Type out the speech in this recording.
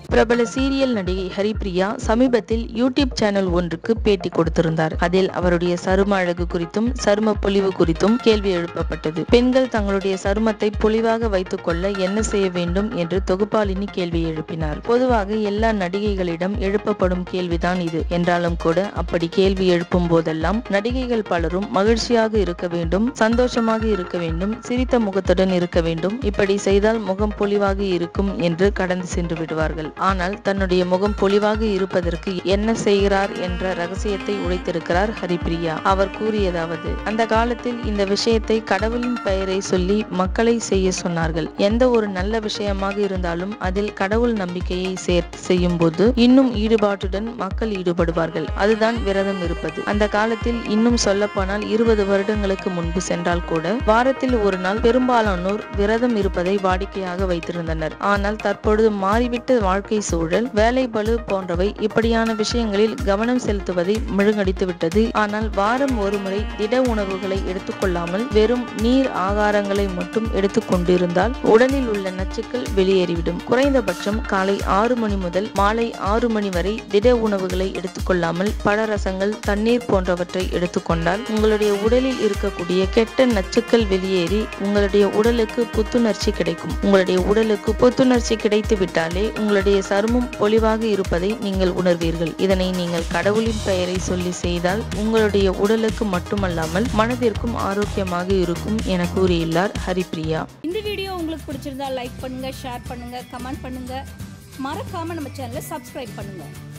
பிரபல சீரியல் நடிகை ஹரிப்பிரியா சமீபத்தில் யூடியூப் சேனல் ஒன்றுக்கு பேட்டி கொடுத்திருந்தார் அதில் அவருடைய சரும அழகு குறித்தும் சரும பொலிவு குறித்தும் கேள்வி எழுப்பப்பட்டது பெண்கள் தங்களுடைய சருமத்தை பொலிவாக வைத்துக் கொள்ள என்ன செய்ய வேண்டும் என்று தொகுப்பாளினி கேள்வி எழுப்பினார் பொதுவாக எல்லா நடிகைகளிடம் எழுப்பப்படும் கேள்விதான் இது என்றாலும் கூட அப்படி கேள்வி எழுப்பும் போதெல்லாம் நடிகைகள் பலரும் மகிழ்ச்சியாக இருக்க வேண்டும் சந்தோஷமாக இருக்க வேண்டும் சிரித்த முகத்துடன் இருக்க வேண்டும் இப்படி செய்தால் முகம் பொலிவாக இருக்கும் என்று கடந்து சென்று விடுவார்கள் ஆனால் தன்னுடைய முகம் பொலிவாக இருப்பதற்கு என்ன செய்கிறார் என்ற ரகசியத்தை உடைத்திருக்கிறார் ஹரிப்பிரியா அவர் கூறியதாவது அந்த காலத்தில் இந்த விஷயத்தை கடவுளின் பெயரை சொல்லி மக்களை செய்ய சொன்னார்கள் எந்த ஒரு நல்ல விஷயமாக இருந்தாலும் அதில் கடவுள் நம்பிக்கையை சேர்த்து செய்யும் போது இன்னும் ஈடுபாட்டுடன் மக்கள் ஈடுபடுவார்கள் அதுதான் விரதம் இருப்பது அந்த காலத்தில் இன்னும் சொல்ல போனால் இருபது வருடங்களுக்கு முன்பு சென்றால் கூட வாரத்தில் ஒரு நாள் பெரும்பாலானோர் விரதம் இருப்பதை வாடிக்கையாக வைத்திருந்தனர் ஆனால் தற்பொழுது மாறிவிட்ட வாழ்க்கை சூழல் வேலை பளு போன்றவை இப்படியான விஷயங்களில் கவனம் செலுத்துவதை முழுங்கடித்து விட்டது ஆனால் வாரம் ஒரு முறை திட உணவுகளை எடுத்துக்கொள்ளாமல் வெறும் நீர் ஆகாரங்களை மட்டும் எடுத்துக்கொண்டிருந்தால் உடலில் உள்ள நச்சுக்கள் வெளியேறிவிடும் குறைந்தபட்சம் காலை ஆறு மணி முதல் மாலை ஆறு மணி வரை திட உணவுகளை எடுத்துக்கொள்ளாமல் பழரசங்கள் தண்ணீர் போன்றவற்றை எடுத்துக்கொண்டால் உங்களுடைய உடலில் இருக்கக்கூடிய கெட்ட நச்சுக்கள் வெளியேறி உங்களுடைய உடலுக்கு புத்துணர்ச்சி கிடைக்கும் உங்களுடைய உடலுக்கு புத்துணர்ச்சி கிடைத்து விட்டாலே உங்களுடைய சருமம் பொலிவாக இருப்பதை நீங்கள் உணர்வீர்கள் இதனை நீங்கள் கடவுளின் பெயரை சொல்லி செய்தால் உங்களுடைய உடலுக்கு மட்டுமல்லாமல் மனதிற்கும் ஆரோக்கியமாக இருக்கும் என கூறியுள்ளார் ஹரிப்பிரியா இந்த வீடியோ உங்களுக்கு பிடிச்சிருந்தா லைக் பண்ணுங்க ஷேர் பண்ணுங்க கமெண்ட் பண்ணுங்க மறக்காம நம்ம சேனலை சப்ஸ்கிரைப் பண்ணுங்க